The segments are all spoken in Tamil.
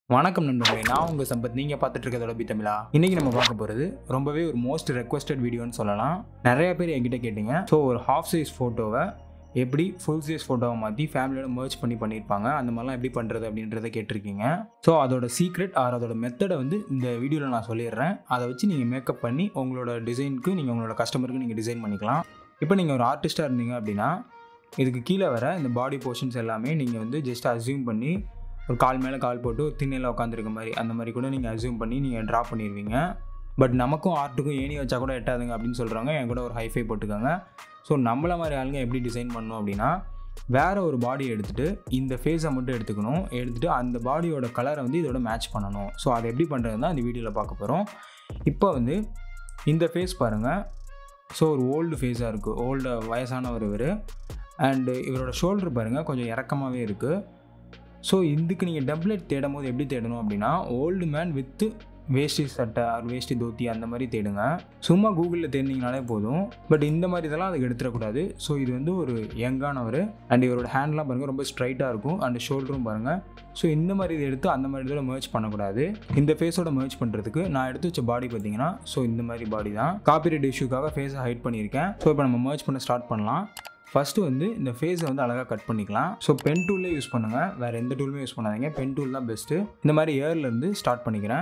வணக்கம் நண்பர்களே நான் உங்கள் சம்பத் நீங்கள் பார்த்துட்டு இருக்கிறதோட பி தமிழா இன்றைக்கி நம்ம பார்க்க போகிறது ரொம்பவே ஒரு மோஸ்ட் ரெக்வஸ்டட் வீடியோன்னு சொல்லலாம் நிறைய பேர் என்கிட்ட கேட்டிங்க ஸோ ஒரு ஹாஃப் சைஸ் ஃபோட்டோவை எப்படி ஃபுல் சைஸ் ஃபோட்டோவை மாற்றி ஃபேமிலியோட மர்ச் பண்ணி பண்ணியிருப்பாங்க அந்த மாதிரிலாம் எப்படி பண்ணுறது அப்படின்றத கேட்டிருக்கீங்க ஸோ அதோட சீக்ரெட் ஆர் அதோட மெத்தடை வந்து இந்த வீடியோவில் நான் சொல்லிடுறேன் அதை வச்சு நீங்கள் மேக்கப் பண்ணி உங்களோட டிசைனுக்கு நீங்கள் உங்களோட கஸ்டமருக்கு நீங்கள் டிசைன் பண்ணிக்கலாம் இப்போ நீங்கள் ஒரு ஆர்டிஸ்ட்டாக இருந்தீங்க அப்படின்னா இதுக்கு கீழே வர இந்த பாடி போர்ஷன்ஸ் எல்லாமே நீங்கள் வந்து ஜஸ்ட் அசியூம் பண்ணி ஒரு கால் மேலே கால் போட்டு ஒரு திண்ணையில் உட்காந்துருக்க மாதிரி அந்த மாதிரி கூட நீங்கள் அசியூம் பண்ணி நீங்கள் ட்ரா பண்ணிடுவீங்க பட் நமக்கும் ஆர்ட்டுக்கும் ஏணி வச்சா கூட எட்டாதுங்க அப்படின்னு சொல்கிறவங்க என் கூட ஒரு ஹைஃபை போட்டுக்கோங்க ஸோ நம்மள மாதிரி ஆளுங்க எப்படி டிசைன் பண்ணணும் அப்படின்னா வேறு ஒரு பாடி எடுத்துகிட்டு இந்த ஃபேஸை மட்டும் எடுத்துக்கணும் எடுத்துகிட்டு அந்த பாடியோட கலரை வந்து இதோட மேட்ச் பண்ணணும் ஸோ அதை எப்படி பண்ணுறதுனா இந்த வீடியோவில் பார்க்க போகிறோம் இப்போ வந்து இந்த ஃபேஸ் பாருங்கள் ஸோ ஒரு ஓல்டு ஃபேஸாக இருக்குது ஓல்டு வயசானவர் இவர் அண்டு இவரோட ஷோல்டர் பாருங்கள் கொஞ்சம் இறக்கமாகவே இருக்குது ஸோ இதுக்கு நீங்கள் டெம்ப்ளேட் தேடும் போது எப்படி தேடணும் அப்படின்னா ஓல்டு மேன் வித்து வேஷ்டி சட்டை ஆர் வேஷ்டி தோத்தி அந்த மாதிரி தேடுங்க சும்மா கூகுளில் தேடினீங்கனாலே போதும் பட் இந்த மாதிரி இதெல்லாம் அதுக்கு எடுத்துடக்கூடாது ஸோ இது வந்து ஒரு யங்கானவர் அண்ட் இவரோட ஹேண்ட்லாம் பாருங்கள் ரொம்ப ஸ்ட்ரைட்டாக இருக்கும் அண்ட் ஷோல்டரும் பாருங்கள் ஸோ இந்த மாதிரி இதை எடுத்து அந்த மாதிரி இதில் merge பண்ணக்கூடாது இந்த ஃபேஸோட merge பண்ணுறதுக்கு நான் எடுத்து வச்ச பாடி பார்த்தீங்கன்னா ஸோ இந்த மாதிரி பாடி தான் காப்பிரைட் இஷ்யூக்காக ஃபேஸை ஹைட் பண்ணியிருக்கேன் ஸோ இப்போ நம்ம merge பண்ண ஸ்டார்ட் பண்ணலாம் ஃபஸ்ட்டு வந்து இந்த ஃபேஸை வந்து அழகாக கட் பண்ணிக்கலாம் ஸோ பென் டூல்லே யூஸ் பண்ணுங்கள் வேறு எந்த டூலுமே யூஸ் பண்ணாதீங்க பென் டூல் தான் பெஸ்ட்டு இந்த மாதிரி ஏர்லேருந்து ஸ்டார்ட் பண்ணிக்கிறேன்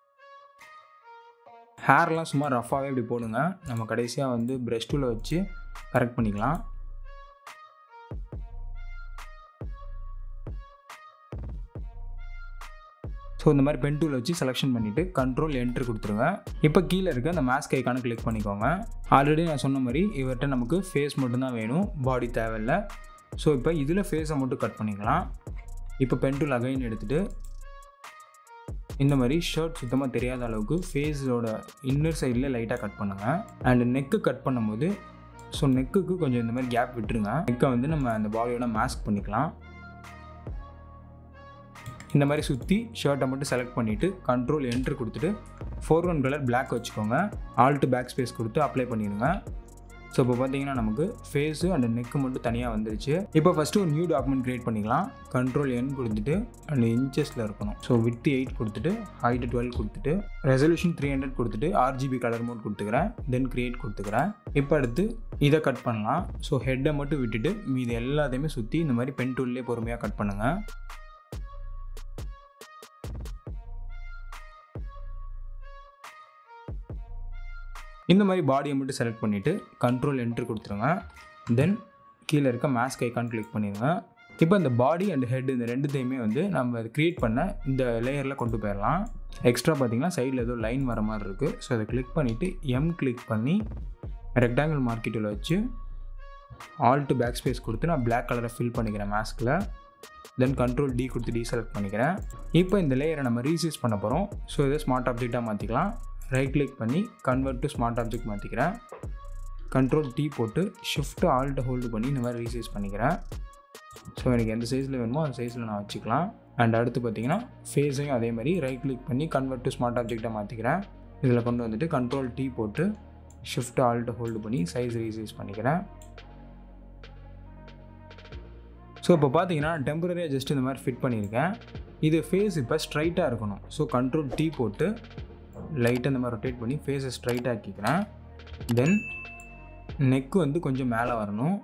ஹேர்லாம் சும்மா ரஃபாகவே இப்படி போடுங்க நம்ம கடைசியாக வந்து ப்ரெஷ் டூலை வச்சு கரெக்ட் பண்ணிக்கலாம் ஸோ இந்த மாதிரி பென் டூல் வச்சு செலெக்ஷன் பண்ணிவிட்டு கண்ட்ரோல் என்ட்ரு கொடுத்துருங்க இப்போ கீழே இருக்க அந்த மாஸ்க் ஐக்கான கிளிக் பண்ணிக்கோங்க ஆல்ரெடி நான் சொன்ன மாதிரி இவர்கிட்ட நமக்கு ஃபேஸ் மட்டும்தான் வேணும் பாடி தேவையில்லை ஸோ இப்போ இதில் ஃபேஸை மட்டும் கட் பண்ணிக்கலாம் இப்போ பென் டூல் அகைன் எடுத்துகிட்டு இந்த மாதிரி ஷர்ட் சுத்தமாக தெரியாத அளவுக்கு ஃபேஸோட இன்னர் சைடில் லைட்டாக கட் பண்ணுங்கள் அண்ட் நெக்கு கட் பண்ணும்போது ஸோ நெக்குக்கு கொஞ்சம் இந்த மாதிரி கேப் விட்டுருங்க நெக்கை வந்து நம்ம அந்த பாடியோட மாஸ்க் பண்ணிக்கலாம் இந்த மாதிரி சுற்றி ஷர்ட்டை மட்டும் செலக்ட் பண்ணிவிட்டு கண்ட்ரோல் என்ட்ரு கொடுத்துட்டு ஃபோர் ஒன் கலர் பிளாக் வச்சுக்கோங்க ஆல்ட்டு பேக் ஸ்பேஸ் கொடுத்து அப்ளை பண்ணிடுங்க ஸோ இப்போ பார்த்தீங்கன்னா நமக்கு ஃபேஸு அண்ட் நெக்கு மட்டும் தனியாக வந்துருச்சு இப்போ ஃபஸ்ட்டு ஒரு நியூ டாக்குமெண்ட் க்ரியேட் பண்ணிக்கலாம் கண்ட்ரோல் என் கொடுத்துட்டு அண்ட் இன்ச்சஸில் இருக்கணும் ஸோ வித்து எயிட் கொடுத்துட்டு ஹைட்டு டுவெல் கொடுத்துட்டு ரெசல்யூஷன் த்ரீ ஹண்ட்ரட் கொடுத்துட்டு ஆர்ஜிபி கலர் மோட் கொடுத்துக்கிறேன் தென் க்ரியேட் கொடுத்துக்கிறேன் இப்போ அடுத்து இதை கட் பண்ணலாம் ஸோ ஹெட்டை மட்டும் விட்டுட்டு மீது எல்லாத்தையுமே சுற்றி இந்த மாதிரி பென் டூல்லே பொறுமையாக கட் பண்ணுங்கள் இந்த மாதிரி பாடியை மட்டும் செலக்ட் பண்ணிவிட்டு கண்ட்ரோல் என்ட்ரு கொடுத்துருங்க தென் கீழே இருக்க மாஸ்க் ஐக்கான் கிளிக் பண்ணிடுங்க இப்போ இந்த பாடி அண்ட் ஹெட் இந்த ரெண்டுத்தையுமே வந்து நம்ம க்ரியேட் பண்ண இந்த லேயரில் கொண்டு போயிடலாம் எக்ஸ்ட்ரா பார்த்தீங்கன்னா சைடில் ஏதோ லைன் வர மாதிரி இருக்குது ஸோ அதை கிளிக் பண்ணிவிட்டு எம் கிளிக் பண்ணி ரெக்டாங்கிள் மார்க்கெட்டில் வச்சு ஆல்ட்டு பேக் ஸ்பேஸ் கொடுத்து நான் பிளாக் கலரை ஃபில் பண்ணிக்கிறேன் மாஸ்கில் தென் கண்ட்ரோல் டி கொடுத்து டீசெலக்ட் பண்ணிக்கிறேன் இப்போ இந்த லேயரை நம்ம ரீசைஸ் பண்ண போகிறோம் ஸோ இதை ஸ்மார்ட் ஆப்ஜெக்டாக மாற்றிக்கலாம் ரைட் கிளிக் பண்ணி கன்வெர்ட் டு ஸ்மார்ட் ஆப்ஜெக்ட் மாற்றிக்கிறேன் கண்ட்ரோல் டீ போட்டு ஷிஃப்ட்டு ஆல்ட்டை ஹோல்டு பண்ணி இந்த மாதிரி ரீசைஸ் பண்ணிக்கிறேன் ஸோ எனக்கு எந்த சைஸில் வேணுமோ அந்த சைஸில் நான் வச்சுக்கலாம் அண்ட் அடுத்து பார்த்தீங்கன்னா ஃபேஸையும் அதே மாதிரி ரைட் கிளிக் பண்ணி கன்வெர்ட் டு ஸ்மார்ட் ஆப்ஜெக்டாக மாற்றிக்கிறேன் இதில் கொண்டு வந்துட்டு கண்ட்ரோல் டீ போட்டு ஷிஃப்ட் ஆல்ட்டை ஹோல்டு பண்ணி சைஸ் ரீசைஸ் பண்ணிக்கிறேன் ஸோ இப்போ பார்த்தீங்கன்னா டெம்பரரியாக ஜஸ்ட் இந்த மாதிரி ஃபிட் பண்ணியிருக்கேன் இது ஃபேஸ் இப்போ ஸ்ட்ரைட்டாக இருக்கணும் ஸோ கண்ட்ரோல் டீ போட்டு லைட்டாக இந்த மாதிரி ரொட்டேட் பண்ணி ஃபேஸை ஸ்ட்ரைட் ஆக்கிக்கிறேன் தென் நெக்கு வந்து கொஞ்சம் மேலே வரணும்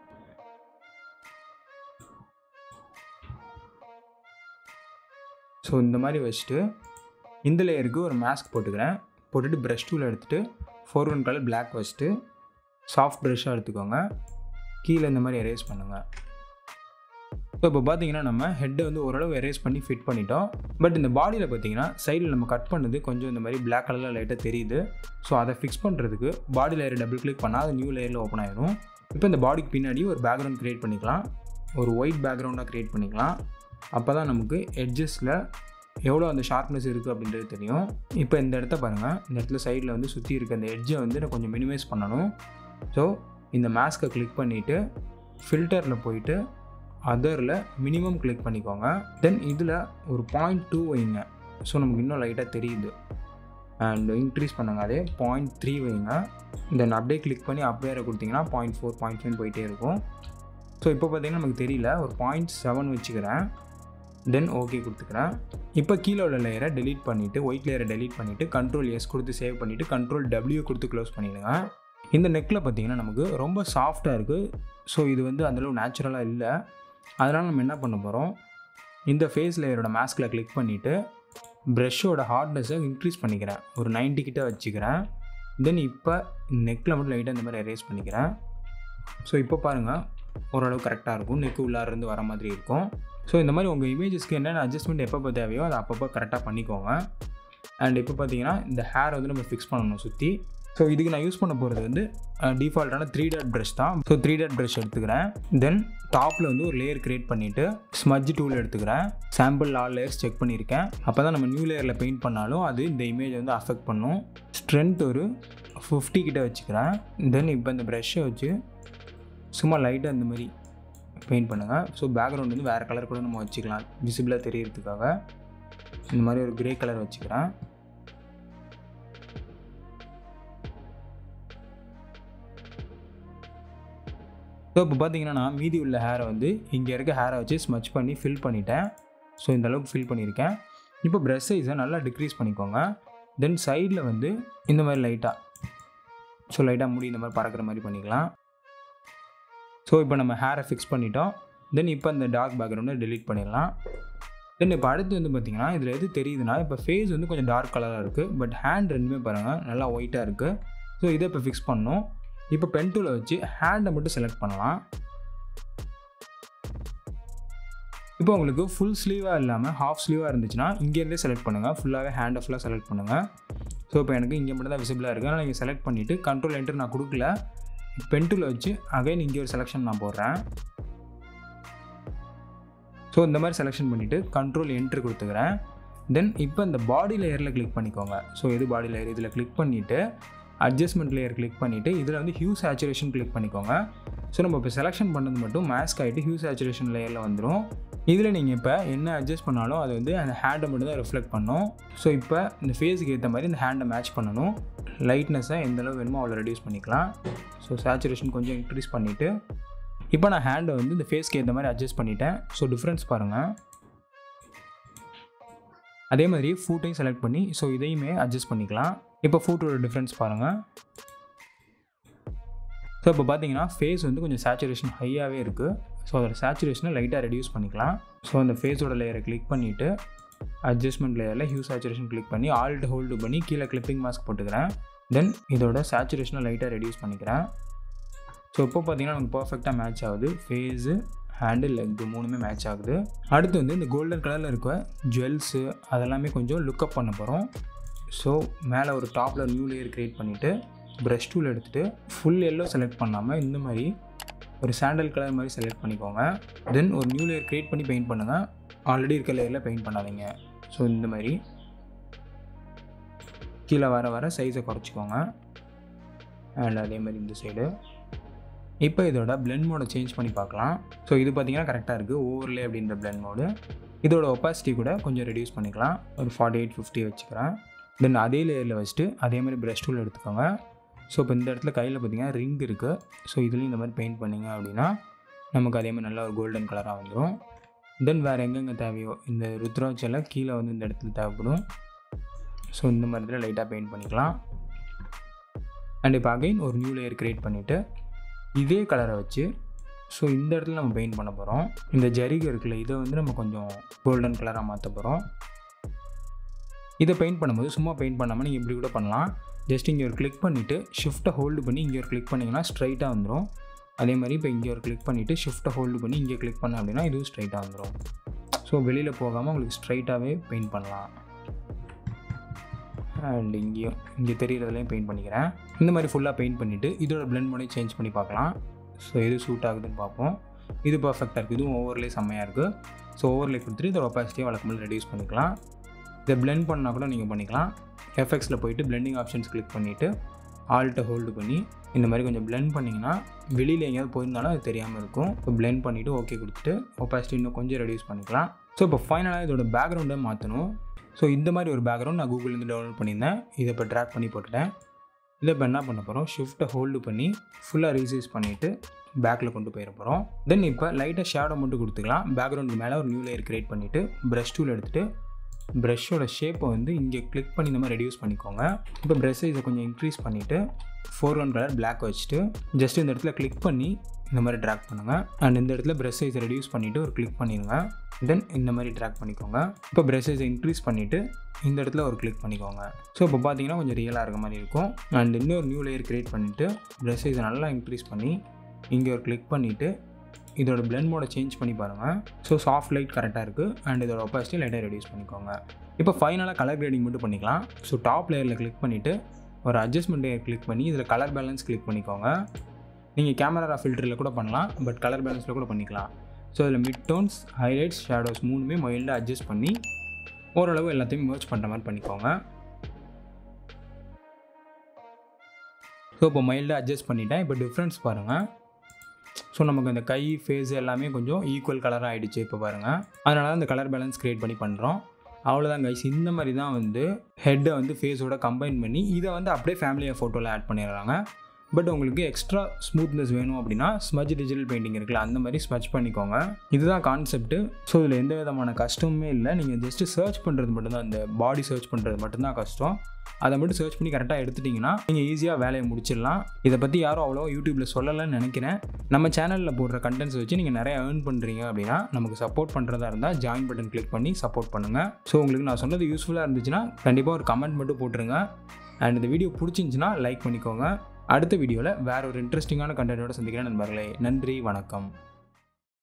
ஸோ இந்த மாதிரி வச்சுட்டு இந்த லேயருக்கு ஒரு மாஸ்க் போட்டுக்கிறேன் போட்டுட்டு ப்ரஷ் டூல் எடுத்துகிட்டு ஃபோர் ஒன் கலர் பிளாக் வச்சுட்டு சாஃப்ட் ப்ரஷ்ஷாக எடுத்துக்கோங்க கீழே இந்த மாதிரி எரேஸ் பண்ணுங்கள் ஸோ இப்போ பார்த்தீங்கன்னா நம்ம ஹெட்டை வந்து ஓரளவு எரேஸ் பண்ணி ஃபிட் பண்ணிட்டோம் பட் இந்த பாடியில் பார்த்தீங்கன்னா சைடில் நம்ம கட் பண்ணது கொஞ்சம் இந்த மாதிரி பிளாக் கலரில் லைட்டாக தெரியுது ஸோ அதை ஃபிக்ஸ் பண்ணுறதுக்கு பாடி லேயர் டபுள் கிளிக் பண்ணால் அது நியூ லேயரில் ஓப்பன் ஆயிடும் இப்போ இந்த பாடிக்கு பின்னாடி ஒரு பேக்ரவுண்ட் க்ரியேட் பண்ணிக்கலாம் ஒரு ஒயிட் பேக்ரவுண்டாக க்ரியேட் பண்ணிக்கலாம் அப்போ தான் நமக்கு எட்ஜஸில் எவ்வளோ அந்த ஷார்ப்னஸ் இருக்குது அப்படின்றது தெரியும் இப்போ இந்த இடத்த பாருங்கள் இந்த இடத்துல சைடில் வந்து சுற்றி இருக்க அந்த எட்ஜை வந்து நான் கொஞ்சம் மினிமைஸ் பண்ணணும் ஸோ இந்த மாஸ்க்கை கிளிக் பண்ணிவிட்டு ஃபில்டரில் போயிட்டு அதரில் மினிமம் கிளிக் பண்ணிக்கோங்க தென் இதில் ஒரு பாயிண்ட் டூ வைங்க ஸோ நமக்கு இன்னும் லைட்டாக தெரியுது அண்ட் இன்க்ரீஸ் பண்ணுங்க அதே பாயிண்ட் த்ரீ வைங்க தென் அப்படியே கிளிக் பண்ணி அப்வேரை கொடுத்தீங்கன்னா பாயிண்ட் ஃபோர் பாயிண்ட் ஃபைவ் போயிட்டே இருக்கும் ஸோ இப்போ பார்த்தீங்கன்னா நமக்கு தெரியல ஒரு பாயிண்ட் செவன் வச்சுக்கிறேன் தென் ஓகே கொடுத்துக்கிறேன் இப்போ கீழே உள்ள லேயரை டெலீட் பண்ணிவிட்டு ஒயிட் லேயரை டெலீட் பண்ணிவிட்டு கண்ட்ரோல் எஸ் கொடுத்து சேவ் பண்ணிவிட்டு கண்ட்ரோல் டபிள்யூ கொடுத்து க்ளோஸ் பண்ணிடுங்க இந்த நெக்கில் பார்த்தீங்கன்னா நமக்கு ரொம்ப சாஃப்டாக இருக்குது ஸோ இது வந்து அந்தளவு நேச்சுரலாக இல்லை அதனால் நம்ம என்ன பண்ண போகிறோம் இந்த ஃபேஸ் லேயரோட மாஸ்கில் கிளிக் பண்ணிவிட்டு ப்ரெஷ்ஷோட ஹார்ட்னஸை இன்க்ரீஸ் பண்ணிக்கிறேன் ஒரு 90 கிட்ட வச்சுக்கிறேன் தென் இப்போ நெக்கில் மட்டும் லைட்டாக இந்த மாதிரி எரேஸ் பண்ணிக்கிறேன் ஸோ இப்போ பாருங்கள் ஓரளவு கரெக்டாக இருக்கும் நெக்கு உள்ளாருந்து வர மாதிரி இருக்கும் ஸோ இந்த மாதிரி உங்கள் இமேஜஸ்க்கு என்னென்ன அட்ஜஸ்ட்மெண்ட் எப்பப்போ தேவையோ அதை அப்பப்போ கரெக்டாக பண்ணிக்கோங்க அண்ட் இப்போ பார்த்தீங்கன்னா இந்த ஹேர் வந்து நம்ம ஃபிக்ஸ் பண்ணணும் சுற்றி ஸோ இதுக்கு நான் யூஸ் பண்ண போகிறது வந்து டிஃபால்ட்டான த்ரீ டாட் ப்ரஷ் தான் ஸோ த்ரீ டாட் ப்ரஷ் எடுத்துக்கிறேன் தென் டாப்பில் வந்து ஒரு லேயர் க்ரியேட் பண்ணிவிட்டு ஸ்மஜ் டூல் எடுத்துக்கிறேன் சாம்பிள் ஆல் லேயர்ஸ் செக் பண்ணியிருக்கேன் அப்போ தான் நம்ம நியூ லேயரில் பெயிண்ட் பண்ணாலும் அது இந்த இமேஜ் வந்து அஃபெக்ட் பண்ணும் ஸ்ட்ரென்த் ஒரு ஃபிஃப்டி கிட்ட வச்சுக்கிறேன் தென் இப்போ இந்த ப்ரஷ்ஷை வச்சு சும்மா லைட்டாக இந்த மாதிரி பெயிண்ட் பண்ணுங்கள் ஸோ பேக்ரவுண்ட் வந்து வேறு கலர் கூட நம்ம வச்சுக்கலாம் விசிபிளாக தெரியறதுக்காக இந்த மாதிரி ஒரு கிரே கலர் வச்சுக்கிறேன் ஸோ இப்போ பார்த்தீங்கன்னா நான் மீதி உள்ள ஹேரை வந்து இங்கே இருக்க ஹேரை வச்சு ஸ்மச் பண்ணி ஃபில் பண்ணிட்டேன் ஸோ இந்த அளவுக்கு ஃபில் பண்ணியிருக்கேன் இப்போ ப்ரெஷ் சைஸை நல்லா டிக்ரீஸ் பண்ணிக்கோங்க தென் சைடில் வந்து இந்த மாதிரி லைட்டாக ஸோ லைட்டாக முடி இந்த மாதிரி பறக்கிற மாதிரி பண்ணிக்கலாம் ஸோ இப்போ நம்ம ஹேரை ஃபிக்ஸ் பண்ணிட்டோம் தென் இப்போ அந்த டார்க் பேக்ரவுண்டை delete பண்ணிடலாம் தென் இப்போ அடுத்து வந்து பார்த்திங்கன்னா இதில் எது தெரியுதுன்னா இப்போ ஃபேஸ் வந்து கொஞ்சம் டார்க் கலராக இருக்குது பட் ஹேண்ட் ரெண்டுமே பாருங்கள் நல்லா ஒயிட்டாக இருக்குது ஸோ இதை இப்போ ஃபிக்ஸ் பண்ணணும் இப்போ பென் டூலை வச்சு ஹேண்டை மட்டும் செலக்ட் பண்ணலாம் இப்போ உங்களுக்கு ஃபுல் ஸ்லீவாக இல்லாமல் ஹாஃப் ஸ்லீவாக இருந்துச்சுன்னா இங்கேருந்தே செலக்ட் பண்ணுங்கள் ஃபுல்லாகவே ஹேண்டை ஃபுல்லாக செலக்ட் பண்ணுங்கள் ஸோ இப்போ எனக்கு இங்கே மட்டும் தான் விசிபிளாக இருக்குது ஆனால் நீங்கள் செலக்ட் பண்ணிவிட்டு கண்ட்ரோல் என்டர் நான் கொடுக்கல பென் டூலை வச்சு அகைன் இங்கே ஒரு செலெக்ஷன் நான் போடுறேன் ஸோ இந்த மாதிரி செலெக்ஷன் பண்ணிவிட்டு கண்ட்ரோல் என்ட்ரு கொடுத்துக்கிறேன் தென் இப்போ இந்த பாடி லேயரில் கிளிக் பண்ணிக்கோங்க ஸோ எது பாடி லேயர் இதில் கிளிக் பண்ணிவிட்டு அட்ஜஸ்ட்மெண்ட் லேயர் கிளிக் பண்ணிவிட்டு இதில் வந்து ஹியூ சேச்சுரேஷன் கிளிக் பண்ணிக்கோங்க ஸோ நம்ம இப்போ செலெக்ஷன் பண்ணது மட்டும் மேஸ்க் ஆகிட்டு ஹியூ சேச்சுரேஷன் லேயரில் வந்துடும் இதில் நீங்கள் இப்போ என்ன அட்ஜஸ்ட் பண்ணாலும் அது வந்து அந்த ஹேண்டை மட்டும் தான் ரிஃப்ளெக்ட் பண்ணும் ஸோ இப்போ இந்த ஃபேஸுக்கு ஏற்ற மாதிரி இந்த ஹேண்டை மேட்ச் பண்ணணும் லைட்னஸை எந்த அளவு வேணுமோ அவ்வளோ ரெடியூஸ் பண்ணிக்கலாம் ஸோ சேச்சுரேஷன் கொஞ்சம் இன்க்ரீஸ் பண்ணிவிட்டு இப்போ நான் ஹேண்டை வந்து இந்த ஃபேஸ்க்கு ஏற்ற மாதிரி அட்ஜஸ்ட் பண்ணிட்டேன் ஸோ டிஃப்ரென்ஸ் பாருங்கள் அதே மாதிரி ஃபூட்டையும் செலக்ட் பண்ணி ஸோ இதையுமே அட்ஜஸ்ட் பண்ணிக்கலாம் இப்போ ஃபூட்டோட டிஃப்ரென்ஸ் பாருங்கள் ஸோ இப்போ பார்த்தீங்கன்னா ஃபேஸ் வந்து கொஞ்சம் சேச்சுரேஷன் ஹையாகவே இருக்குது ஸோ அதோட சேச்சுரேஷனை லைட்டாக ரெடியூஸ் பண்ணிக்கலாம் ஸோ அந்த ஃபேஸோட லேயரை கிளிக் பண்ணிவிட்டு அட்ஜஸ்ட்மெண்ட் லேயரில் ஹியூ சேச்சுரேஷன் கிளிக் பண்ணி ஆல்ட் ஹோல்டு பண்ணி கீழே கிளிப்பிங் மாஸ்க் போட்டுக்கிறேன் தென் இதோட சேச்சுரேஷனை லைட்டாக ரெடியூஸ் பண்ணிக்கிறேன் ஸோ இப்போ பார்த்தீங்கன்னா நமக்கு பர்ஃபெக்டாக மேட்ச் ஆகுது ஃபேஸு ஹேண்டு லெக்கு மூணுமே மேட்ச் ஆகுது அடுத்து வந்து இந்த கோல்டன் கலரில் இருக்க ஜுவல்ஸு அதெல்லாமே கொஞ்சம் லுக்கப் பண்ண போகிறோம் ஸோ மேலே ஒரு டாப்பில் நியூ லேயர் க்ரியேட் பண்ணிவிட்டு ப்ரஷ் டூல் எடுத்துகிட்டு ஃபுல் எல்லோ செலக்ட் பண்ணாமல் இந்த மாதிரி ஒரு சாண்டல் கலர் மாதிரி செலக்ட் பண்ணிக்கோங்க தென் ஒரு நியூ லேயர் க்ரியேட் பண்ணி பெயிண்ட் பண்ணுங்கள் ஆல்ரெடி இருக்க லேயரில் பெயிண்ட் பண்ணாதீங்க ஸோ இந்த மாதிரி கீழே வர வர சைஸை குறைச்சிக்கோங்க அண்ட் அதே மாதிரி இந்த சைடு இப்போ இதோட blend மோடை சேஞ்ச் பண்ணி பார்க்கலாம் ஸோ இது பார்த்தீங்கன்னா கரெக்டாக இருக்குது ஓவர்லே அப்படின்ற blend மோடு இதோட ஒப்பாசிட்டி கூட கொஞ்சம் ரெடியூஸ் பண்ணிக்கலாம் ஒரு ஃபார்ட்டி எயிட் ஃபிஃப்டி வச்சுக்கிறேன் தென் அதே லேயரில் வச்சுட்டு அதே மாதிரி ப்ரஷ் டூல் எடுத்துக்கோங்க ஸோ இப்போ இந்த இடத்துல கையில் பார்த்தீங்கன்னா ரிங் இருக்குது ஸோ இதுலேயும் இந்த மாதிரி பெயிண்ட் பண்ணிங்க அப்படின்னா நமக்கு அதே மாதிரி நல்ல ஒரு கோல்டன் கலராக வந்துடும் தென் வேறு எங்கெங்கே தேவையோ இந்த ருத்ராட்செல்லாம் கீழே வந்து இந்த இடத்துல தேவைப்படும் ஸோ இந்த மாதிரி இதில் லைட்டாக பெயிண்ட் பண்ணிக்கலாம் அண்ட் இப்போ அகைன் ஒரு நியூ லேயர் க்ரியேட் பண்ணிவிட்டு இதே கலரை வச்சு ஸோ இந்த இடத்துல நம்ம பெயிண்ட் பண்ண போகிறோம் இந்த ஜரிகை இருக்குல்ல இதை வந்து நம்ம கொஞ்சம் கோல்டன் கலராக மாற்ற போகிறோம் இதை பெயிண்ட் பண்ணும்போது சும்மா பெயிண்ட் பண்ணாமல் நீங்கள் இப்படி கூட பண்ணலாம் ஜஸ்ட் இங்கே ஒரு கிளிக் பண்ணிவிட்டு ஷிஃப்ட்டை ஹோல்டு பண்ணி இங்கே ஒரு கிளிக் பண்ணிங்கன்னா ஸ்ட்ரைட்டாக வந்துடும் அதே மாதிரி இப்போ இங்கே ஒரு கிளிக் பண்ணிவிட்டு ஷிஃப்ட்டை ஹோல்டு பண்ணி இங்கே கிளிக் பண்ண அப்படின்னா இதுவும் ஸ்ட்ரைட்டாக வந்துடும் ஸோ வெளியில் போகாமல் உங்களுக்கு ஸ்ட்ரைட்டாகவே பெயிண்ட் பண்ணலாம் அண்ட் இங்கேயும் இங்கே தெரிகிறதுலையும் பெயிண்ட் பண்ணிக்கிறேன் இந்த மாதிரி ஃபுல்லாக பெயிண்ட் பண்ணிவிட்டு இதோட பிளெண்ட் பண்ணி சேஞ்ச் பண்ணி பார்க்கலாம் ஸோ எது சூட் ஆகுதுன்னு பார்ப்போம் இது பர்ஃபெக்டாக இருக்குது இதுவும் ஓவர்லே செம்மையாக இருக்குது ஸோ ஓவர்லே கொடுத்துட்டு இதோட ஒப்பாசிட்டியை வழக்கமாக ரெடியூஸ் பண்ணிக்கலாம் இதை பிளெண்ட் பண்ணால் கூட நீங்கள் பண்ணிக்கலாம் எஃபெக்ட்ஸில் போயிட்டு பிளெண்டிங் ஆப்ஷன்ஸ் கிளிக் பண்ணிவிட்டு ஆல்ட்டை ஹோல்டு பண்ணி இந்த மாதிரி கொஞ்சம் பிளெண்ட் பண்ணிங்கன்னா வெளியில் எங்கேயாவது போயிருந்தாலும் அது தெரியாமல் இருக்கும் இப்போ பிளெண்ட் பண்ணிவிட்டு ஓகே கொடுத்துட்டு ஒப்பாசிட்டி இன்னும் கொஞ்சம் ரெடியூஸ் பண்ணிக்கலாம் ஸோ இப்போ ஃபைனலாக இதோட பேக்ரவுண்டை மாற்றணும் ஸோ இந்த மாதிரி ஒரு பேக்ரவுண்ட் நான் கூகுள்லேருந்து டவுன்லோட் பண்ணியிருந்தேன் இதை இப்போ ட்ராக் பண்ணி போட்டுட்டேன் இதை இப்போ என்ன பண்ண போகிறோம் ஷிஃப்ட்டை ஹோல்டு பண்ணி ஃபுல்லாக ரீசைஸ் பண்ணிவிட்டு பேக்கில் கொண்டு போயிட போகிறோம் தென் இப்போ லைட்டாக ஷேடோ மட்டும் கொடுத்துக்கலாம் பேக்ரவுண்டுக்கு மேலே ஒரு நியூ லேயர் க்ரியேட் பண்ணிவிட்டு ப்ரஷ் டூல் எடுத்துகிட்டு ப்ரஷ்ஷோட ஷேப்பை வந்து இங்கே கிளிக் பண்ணி இந்த மாதிரி ரெடியூஸ் பண்ணிக்கோங்க இப்போ ப்ரஷ் சைஸை கொஞ்சம் இன்க்ரீஸ் பண்ணிவிட்டு ஃபோர் ஒன் கலர் பிளாக் வச்சுட்டு ஜஸ்ட் இந்த இடத்துல கிளிக் பண்ணி இந்த மாதிரி ட்ராக் பண்ணுங்கள் அண்ட் இந்த இடத்துல ப்ரஷ் சைஸை ரெடியூஸ் பண்ணிவிட்டு ஒரு கிளிக் பண்ணிடுங்க தென் இந்த மாதிரி ட்ராக் பண்ணிக்கோங்க இப்போ ப்ரஷ் சைஸை இன்க்ரீஸ் பண்ணிவிட்டு இந்த இடத்துல ஒரு கிளிக் பண்ணிக்கோங்க ஸோ இப்போ பார்த்தீங்கன்னா கொஞ்சம் ரியலாக இருக்க மாதிரி இருக்கும் அண்ட் இன்னொரு நியூ லேயர் க்ரியேட் பண்ணிவிட்டு ப்ரஷ் சைஸை நல்லா இன்க்ரீஸ் பண்ணி இங்கே ஒரு கிளிக் பண்ணிவிட்டு இதோட பிளெண்ட் மோட சேஞ்ச் பண்ணி பாருங்கள் ஸோ சாஃப்ட் லைட் கரெக்டாக இருக்குது அண்ட் இதோட ஒப்பாசிட்டி லைட்டாக ரெடியூஸ் பண்ணிக்கோங்க இப்போ ஃபைனலாக கலர் கிரேடிங் மட்டும் பண்ணிக்கலாம் ஸோ டாப் லேயரில் கிளிக் பண்ணிவிட்டு ஒரு அட்ஜஸ்ட்மெண்ட் லேயர் கிளிக் பண்ணி இதில் கலர் பேலன்ஸ் கிளிக் பண்ணிக்கோங்க நீங்கள் கேமரா ஃபில்டரில் கூட பண்ணலாம் பட் கலர் பேலன்ஸில் கூட பண்ணிக்கலாம் ஸோ இதில் மிட் டோன்ஸ் ஹைலைட்ஸ் ஷேடோஸ் மூணுமே மைல்டாக அட்ஜஸ்ட் பண்ணி ஓரளவு எல்லாத்தையும் மர்ச் பண்ணுற மாதிரி பண்ணிக்கோங்க ஸோ இப்போ மைல்டாக அட்ஜஸ்ட் பண்ணிட்டேன் இப்போ டிஃப்ரென்ஸ் பாருங்கள் ஸோ நமக்கு இந்த கை ஃபேஸ் எல்லாமே கொஞ்சம் ஈக்குவல் கலராக ஆகிடுச்சு இப்போ பாருங்கள் அதனால தான் இந்த கலர் பேலன்ஸ் க்ரியேட் பண்ணி பண்ணுறோம் அவ்வளோதான் கைஸ் இந்த மாதிரி தான் வந்து ஹெட்டை வந்து ஃபேஸோட கம்பைன் பண்ணி இதை வந்து அப்படியே ஃபேமிலியாக ஃபோட்டோவில் ஆட் பண்ணிடுறாங்க பட் உங்களுக்கு எக்ஸ்ட்ரா ஸ்மூத்னஸ் வேணும் அப்படின்னா ஸ்மஜ் டிஜிட்டல் பெயிண்டிங் இருக்குல்ல அந்த மாதிரி ஸ்மஜ் பண்ணிக்கோங்க இதுதான் கான்செப்ட்டு ஸோ இதில் எந்த விதமான கஷ்டமுமே இல்லை நீங்கள் ஜஸ்ட்டு சர்ச் பண்ணுறது மட்டும்தான் இந்த பாடி சர்ச் பண்ணுறது மட்டும்தான் கஷ்டம் அதை மட்டும் சர்ச் பண்ணி கரெக்டாக எடுத்துட்டிங்கன்னா நீங்கள் ஈஸியாக வேலையை முடிச்சிடலாம் இதை பற்றி யாரும் அவ்வளோ யூடியூப்பில் சொல்லலைன்னு நினைக்கிறேன் நம்ம சேனலில் போடுற கண்டென்ட்ஸ் வச்சு நீங்கள் நிறைய ஏர்ன் பண்ணுறீங்க அப்படின்னா நமக்கு சப்போர்ட் பண்ணுறதா இருந்தால் ஜாயின் பட்டன் கிளிக் பண்ணி சப்போர்ட் பண்ணுங்கள் ஸோ உங்களுக்கு நான் சொன்னது யூஸ்ஃபுல்லாக இருந்துச்சுன்னா கண்டிப்பாக ஒரு கமெண்ட் மட்டும் போட்டுருங்க அண்ட் இந்த வீடியோ பிடிச்சிருந்துச்சின்னா லைக் பண்ணிக்கோங்க அடுத்த வீடியோவில் வேற ஒரு இன்ட்ரெஸ்டிங்கான கண்டென்ட்டோட சந்திக்கிறேன் நண்பர்களே நன்றி வணக்கம்